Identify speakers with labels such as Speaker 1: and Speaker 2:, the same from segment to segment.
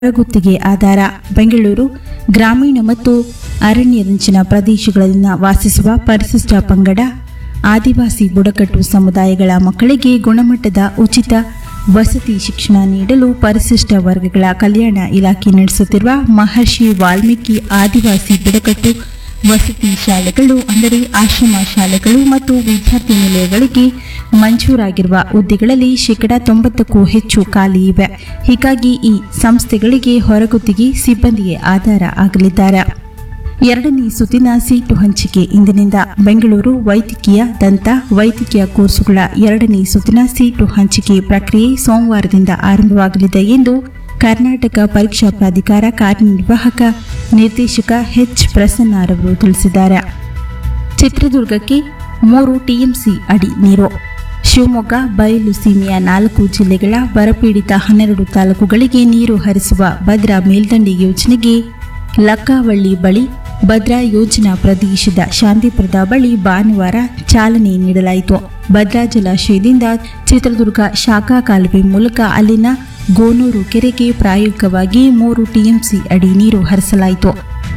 Speaker 1: ಹೊರಗುತ್ತಿಗೆ ಆಧಾರ ಬೆಂಗಳೂರು ಗ್ರಾಮೀಣ ಮತ್ತು ಅರಣ್ಯದಂಚಿನ ಪ್ರದೇಶಗಳಲ್ಲಿನ ವಾಸಿಸುವ ಪರಿಶಿಷ್ಟ ಪಂಗಡ ಆದಿವಾಸಿ ಬುಡಕಟ್ಟು ಸಮುದಾಯಗಳ ಮಕ್ಕಳಿಗೆ ಗುಣಮಟ್ಟದ ಉಚಿತ ವಸತಿ ಶಿಕ್ಷಣ ನೀಡಲು ಪರಿಶಿಷ್ಟ ವರ್ಗಗಳ ಕಲ್ಯಾಣ ಇಲಾಖೆ ನಡೆಸುತ್ತಿರುವ ಮಹರ್ಷಿ ವಾಲ್ಮೀಕಿ ಆದಿವಾಸಿ ಬುಡಕಟ್ಟು ವಸತಿ ಶಾಲೆಗಳು ಅಂದರೆ ಆಶ್ರಮ ಶಾಲೆಗಳು ಮತ್ತು ವಿದ್ಯಾರ್ಥಿ ನಿಲಯಗಳಿಗೆ ಮಂಜೂರಾಗಿರುವ ಹುದ್ದೆಗಳಲ್ಲಿ ಶೇಕಡಾ ತೊಂಬತ್ತಕ್ಕೂ ಹೆಚ್ಚು ಖಾಲಿ ಇವೆ ಹೀಗಾಗಿ ಈ ಸಂಸ್ಥೆಗಳಿಗೆ ಹೊರಗುತ್ತಿಗೆ ಸಿಬ್ಬಂದಿಗೆ ಆಧಾರ ಆಗಲಿದ್ದಾರೆ ಎರಡನೇ ಸುತ್ತಿನ ಸೀಟು ಹಂಚಿಕೆ ಇಂದಿನಿಂದ ಬೆಂಗಳೂರು ವೈದ್ಯಕೀಯ ದಂತ ವೈದ್ಯಕೀಯ ಕೋರ್ಸುಗಳ ಎರಡನೇ ಸುತ್ತಿನ ಸೀಟು ಹಂಚಿಕೆ ಪ್ರಕ್ರಿಯೆ ಸೋಮವಾರದಿಂದ ಆರಂಭವಾಗಲಿದೆ ಎಂದು ಕರ್ನಾಟಕ ಪರೀಕ್ಷಾ ಪ್ರಾಧಿಕಾರ ಕಾರ್ಯನಿರ್ವಾಹಕ ನಿರ್ದೇಶಕ ಎಚ್ ಪ್ರಸನ್ನರವರು ತಿಳಿಸಿದ್ದಾರೆ ಚಿತ್ರದುರ್ಗಕ್ಕೆ ಮೂರು ಟಿಎಂಸಿ ಅಡಿ ನೀರು ಶಿವಮೊಗ್ಗ ಬಯಲು ಸೀಮೆಯ ನಾಲ್ಕು ಜಿಲ್ಲೆಗಳ ಬರಪೀಡಿತ ಹನ್ನೆರಡು ತಾಲೂಕುಗಳಿಗೆ ನೀರು ಹರಿಸುವ ಭದ್ರಾ ಮೇಲ್ದಂಡೆ ಯೋಜನೆಗೆ ಲಕ್ಕಾವಳ್ಳಿ ಬಳಿ ಭದ್ರಾ ಯೋಜನಾ ಪ್ರದೇಶದ ಶಾಂತಿಪುರದ ಬಳಿ ಭಾನುವಾರ ಚಾಲನೆ ನೀಡಲಾಯಿತು ಭದ್ರಾ ಜಲಾಶಯದಿಂದ ಚಿತ್ರದುರ್ಗ ಶಾಖಾ ಕಾಲುವೆ ಮೂಲಕ ಅಲ್ಲಿನ ಗೋನೂರು ಕೆರೆಗೆ ಪ್ರಾಯೋಗಿಕವಾಗಿ ಮೂರು ಟಿಎಂಸಿ ಅಡಿ ನೀರು ಹರಿಸಲಾಯಿತು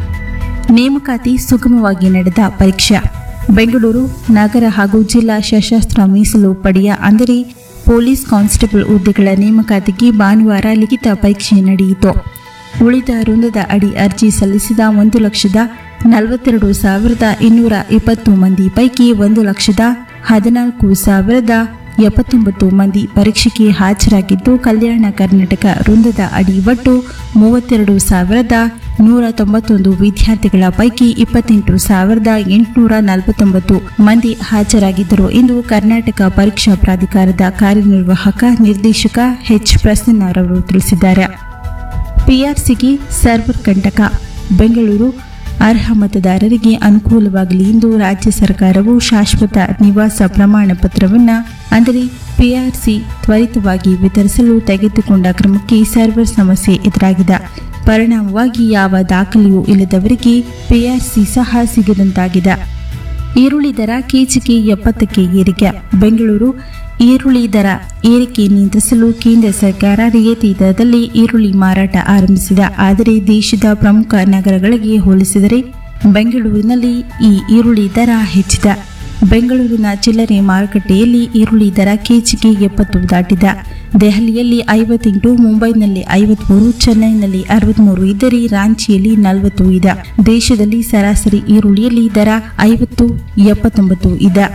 Speaker 1: ನೇಮಕಾತಿ ಸುಗಮವಾಗಿ ನಡೆದ ಪರೀಕ್ಷೆ ಬೆಂಗಳೂರು ನಗರ ಹಾಗೂ ಜಿಲ್ಲಾ ಸಶಸ್ತ್ರ ಮೀಸಲು ಪಡೆಯ ಅಂದರೆ ಪೊಲೀಸ್ ಕಾನ್ಸ್ಟೇಬಲ್ ಹುದ್ದೆಗಳ ನೇಮಕಾತಿಗೆ ಭಾನುವಾರ ಲಿಖಿತ ಪರೀಕ್ಷೆ ನಡೆಯಿತು ಉಳಿದ ವೃಂದದ ಅಡಿ ಅರ್ಜಿ ಸಲ್ಲಿಸಿದ ಒಂದು ಲಕ್ಷದ ನಲವತ್ತೆರಡು ಸಾವಿರದ ಇನ್ನೂರ ಇಪ್ಪತ್ತು ಮಂದಿ ಪೈಕಿ ಒಂದು ಲಕ್ಷದ ಹದಿನಾಲ್ಕು ಸಾವಿರದ ಎಪ್ಪತ್ತೊಂಬತ್ತು ಮಂದಿ ಪರೀಕ್ಷೆಗೆ ಹಾಜರಾಗಿದ್ದು ಕಲ್ಯಾಣ ಕರ್ನಾಟಕ ವೃಂದದ ಅಡಿ ಒಟ್ಟು ಮೂವತ್ತೆರಡು ಸಾವಿರದ ನೂರ ತೊಂಬತ್ತೊಂದು ವಿದ್ಯಾರ್ಥಿಗಳ ಪೈಕಿ ಇಪ್ಪತ್ತೆಂಟು ಸಾವಿರದ ಎಂಟುನೂರ ನಲವತ್ತೊಂಬತ್ತು ಮಂದಿ ಹಾಜರಾಗಿದ್ದರು ಎಂದು ಕರ್ನಾಟಕ ಪರೀಕ್ಷಾ ಪ್ರಾಧಿಕಾರದ ಕಾರ್ಯನಿರ್ವಾಹಕ ನಿರ್ದೇಶಕ ಎಚ್ ಪ್ರಸನ್ನರವರು ತಿಳಿಸಿದ್ದಾರೆ ಪಿಆರ್ಸಿಗೆ ಸರ್ವರ್ ಕಂಟಕ ಬೆಂಗಳೂರು ಅರ್ಹ ಮತದಾರರಿಗೆ ಅನುಕೂಲವಾಗಲಿ ಎಂದು ರಾಜ್ಯ ಸರ್ಕಾರವು ಶಾಶ್ವತ ನಿವಾಸ ಪ್ರಮಾಣ ಪತ್ರವನ್ನು ಅಂದರೆ ಪಿಆರ್ಸಿ ತ್ವರಿತವಾಗಿ ವಿತರಿಸಲು ತೆಗೆದುಕೊಂಡ ಕ್ರಮಕ್ಕೆ ಸರ್ವರ್ ಸಮಸ್ಯೆ ಎದುರಾಗಿದೆ ಪರಿಣಾಮವಾಗಿ ಯಾವ ದಾಖಲೆಯೂ ಇಲ್ಲದವರಿಗೆ ಪಿಆರ್ಸಿ ಸಹ ಸಿಗದಂತಾಗಿದೆ ಈರುಳ್ಳಿ ದರ ಕೆಜಿಗೆ ಎಪ್ಪತ್ತಕ್ಕೆ ಏರಿಕೆ ಬೆಂಗಳೂರು ಈರುಳ್ಳಿ ದರ ಏರಿಕೆ ನಿಯಂತ್ರಿಸಲು ಕೇಂದ್ರ ಸರ್ಕಾರ ರಿಯಾಯಿತಿ ದರದಲ್ಲಿ ಈರುಳ್ಳಿ ಮಾರಾಟ ಆರಂಭಿಸಿದೆ ಆದರೆ ದೇಶದ ಪ್ರಮುಖ ನಗರಗಳಿಗೆ ಹೋಲಿಸಿದರೆ ಬೆಂಗಳೂರಿನಲ್ಲಿ ಈ ಈರುಳ್ಳಿ ದರ ಹೆಚ್ಚಿದೆ ಬೆಂಗಳೂರಿನ ಚಿಲ್ಲರೆ ಮಾರುಕಟ್ಟೆಯಲ್ಲಿ ಈರುಳ್ಳಿ ದರ ಕೆಜಿಗೆ ಎಪ್ಪತ್ತು ದಾಟಿದೆ ದೆಹಲಿಯಲ್ಲಿ ಐವತ್ತೆಂಟು ಮುಂಬೈನಲ್ಲಿ ಐವತ್ಮೂರು ಚೆನ್ನೈನಲ್ಲಿ ಅರವತ್ಮೂರು ಇದ್ದರೆ ರಾಂಚಿಯಲ್ಲಿ ನಲವತ್ತು ಇದೆ ದೇಶದಲ್ಲಿ ಸರಾಸರಿ ಈರುಳ್ಳಿಯಲ್ಲಿ ದರ ಐವತ್ತು ಎಪ್ಪತ್ತೊಂಬತ್ತು ಇದೆ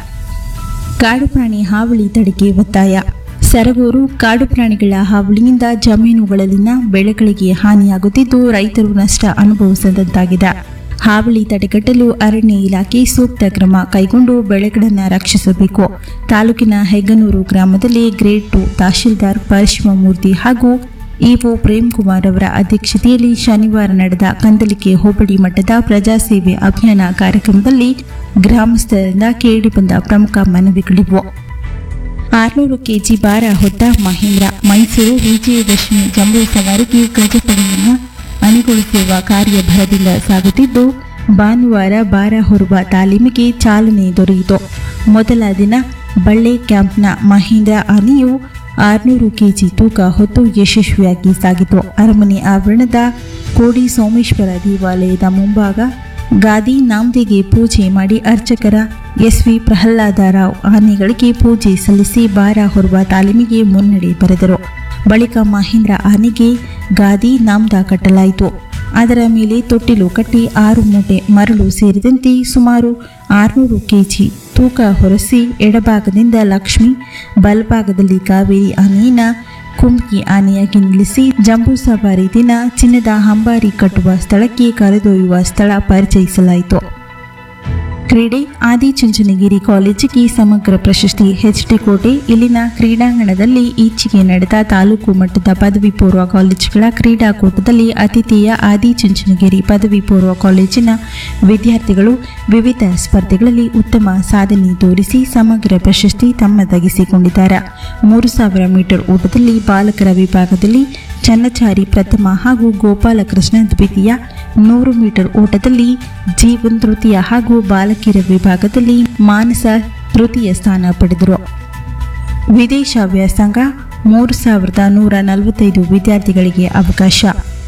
Speaker 1: ಕಾಡು ಪ್ರಾಣಿ ಹಾವಳಿ ತಡೆಗೆ ಒತ್ತಾಯ ಸರಗೂರು ಕಾಡು ಪ್ರಾಣಿಗಳ ಹಾವಳಿಯಿಂದ ಜಮೀನುಗಳಲ್ಲಿನ ಬೆಳೆಗಳಿಗೆ ಹಾನಿಯಾಗುತ್ತಿದ್ದು ರೈತರು ನಷ್ಟ ಅನುಭವಿಸದಂತಾಗಿದೆ ಹಾವಳಿ ತಡೆಗಟ್ಟಲು ಅರಣ್ಯ ಇಲಾಖೆ ಸೂಕ್ತ ಕ್ರಮ ಕೈಗೊಂಡು ಬೆಳೆಗಳನ್ನು ರಕ್ಷಿಸಬೇಕು ತಾಲೂಕಿನ ಹೆಗ್ಗನೂರು ಗ್ರಾಮದಲ್ಲಿ ಗ್ರೇಡ್ ಟು ತಹಶೀಲ್ದಾರ್ ಪರಶಿವಮೂರ್ತಿ ಹಾಗೂ ಇಒ ಪ್ರೇಮ್ಕುಮಾರ್ ಅವರ ಅಧ್ಯಕ್ಷತೆಯಲ್ಲಿ ಶನಿವಾರ ನಡೆದ ಕಂದಲಿಕೆ ಹೋಬಳಿ ಮಟ್ಟದ ಪ್ರಜಾಸೇವೆ ಅಭಿಯಾನ ಕಾರ್ಯಕ್ರಮದಲ್ಲಿ ಗ್ರಾಮಸ್ಥರಿಂದ ಕೇಳಿಬಂದ ಪ್ರಮುಖ ಮನವಿಗಳಿವು ಆರುನೂರು ಕೆಜಿ ಭಾರ ಹೊತ್ತ ಮಹೇಂದ್ರ ಮೈಸೂರು ವಿಜಯದಶಮಿ ಜಂಬೂ ಸವಾರಿಗೆ ಗಜಪಡೆಯನ್ನು ಅಣಿಗೊಳಿಸುವ ಕಾರ್ಯ ಭರದಿಂದ ಸಾಗುತ್ತಿದ್ದು ಭಾನುವಾರ ಭಾರ ಹೊರುವ ತಾಲೀಮಿಗೆ ಚಾಲನೆ ದೊರೆಯಿತು ಮೊದಲ ದಿನ ಬಳ್ಳೆ ಕ್ಯಾಂಪ್ನ ಮಹೇಂದ್ರ ಆನೆಯು ಆರುನೂರು ಕೆಜಿ ತೂಕ ಹೊತ್ತು ಯಶಸ್ವಿಯಾಗಿ ಸಾಗಿತು ಅರಮನೆ ಆವರಣದ ಕೋಡಿ ಸೋಮೇಶ್ವರ ದೇವಾಲಯದ ಮುಂಭಾಗ ಗಾದಿ ನಾಮ್ದೆಗೆ ಪೂಜೆ ಮಾಡಿ ಅರ್ಚಕರ ಎಸ್ವಿ ಪ್ರಹ್ಲಾದರಾವ್ ಆನೆಗಳಿಗೆ ಪೂಜೆ ಸಲ್ಲಿಸಿ ಭಾರ ಹೊರುವ ತಾಲೀಮಿಗೆ ಮುನ್ನಡೆ ಬರೆದರು ಬಳಿಕ ಮಹೇಂದ್ರ ಆನೆಗೆ ಗಾದಿ ನಾಮ್ದ ಕಟ್ಟಲಾಯಿತು ಅದರ ಮೇಲೆ ತೊಟ್ಟಿಲು ಕಟ್ಟಿ ಆರು ಮೂಟೆ ಮರಳು ಸೇರಿದಂತೆ ಸುಮಾರು ಆರುನೂರು ಕೆಜಿ ತೂಕ ಹೊರಸಿ ಎಡಭಾಗದಿಂದ ಲಕ್ಷ್ಮಿ ಬಲಭಾಗದಲ್ಲಿ ಕಾವೇರಿ ಆನೆಯನ್ನ ಕುಮ್ಕಿ ಆನೆಯಾಗಿ ನಿಲ್ಲಿಸಿ ಜಂಬೂ ಸವಾರಿ ದಿನ ಚಿನ್ನದ ಹಂಬಾರಿ ಕಟ್ಟುವ ಸ್ಥಳಕ್ಕೆ ಕರೆದೊಯ್ಯುವ ಸ್ಥಳ ಪರಿಚಯಿಸಲಾಯಿತು ಕ್ರೀಡೆ ಆದಿಚುಂಚನಗಿರಿ ಕಾಲೇಜಿಗೆ ಸಮಗ್ರ ಪ್ರಶಸ್ತಿ ಎಚ್ಡಿ ಕೋಟೆ ಇಲ್ಲಿನ ಕ್ರೀಡಾಂಗಣದಲ್ಲಿ ಈಚೆಗೆ ನಡೆದ ತಾಲೂಕು ಮಟ್ಟದ ಪದವಿ ಪೂರ್ವ ಕಾಲೇಜುಗಳ ಕ್ರೀಡಾಕೂಟದಲ್ಲಿ ಅತಿಥೇಯ ಆದಿಚುಂಚನಗಿರಿ ಪದವಿ ಪೂರ್ವ ಕಾಲೇಜಿನ ವಿದ್ಯಾರ್ಥಿಗಳು ವಿವಿಧ ಸ್ಪರ್ಧೆಗಳಲ್ಲಿ ಉತ್ತಮ ಸಾಧನೆ ತೋರಿಸಿ ಸಮಗ್ರ ಪ್ರಶಸ್ತಿ ತಮ್ಮದಾಗಿಸಿಕೊಂಡಿದ್ದಾರೆ ಮೂರು ಸಾವಿರ ಮೀಟರ್ ಓಟದಲ್ಲಿ ಬಾಲಕರ ವಿಭಾಗದಲ್ಲಿ ಚನ್ನಚಾರಿ ಪ್ರಥಮ ಹಾಗೂ ಗೋಪಾಲಕೃಷ್ಣ ದ್ವಿತೀಯ ನೂರು ಮೀಟರ್ ಓಟದಲ್ಲಿ ಜೀವನ್ ತೃತೀಯ ಹಾಗೂ ಬಾಲಕಿಯರ ವಿಭಾಗದಲ್ಲಿ ಮಾನಸ ತೃತೀಯ ಸ್ಥಾನ ಪಡೆದರು ವಿದೇಶ ವ್ಯಾಸಂಗ ಮೂರು ಸಾವಿರದ ನೂರ ನಲವತ್ತೈದು ವಿದ್ಯಾರ್ಥಿಗಳಿಗೆ ಅವಕಾಶ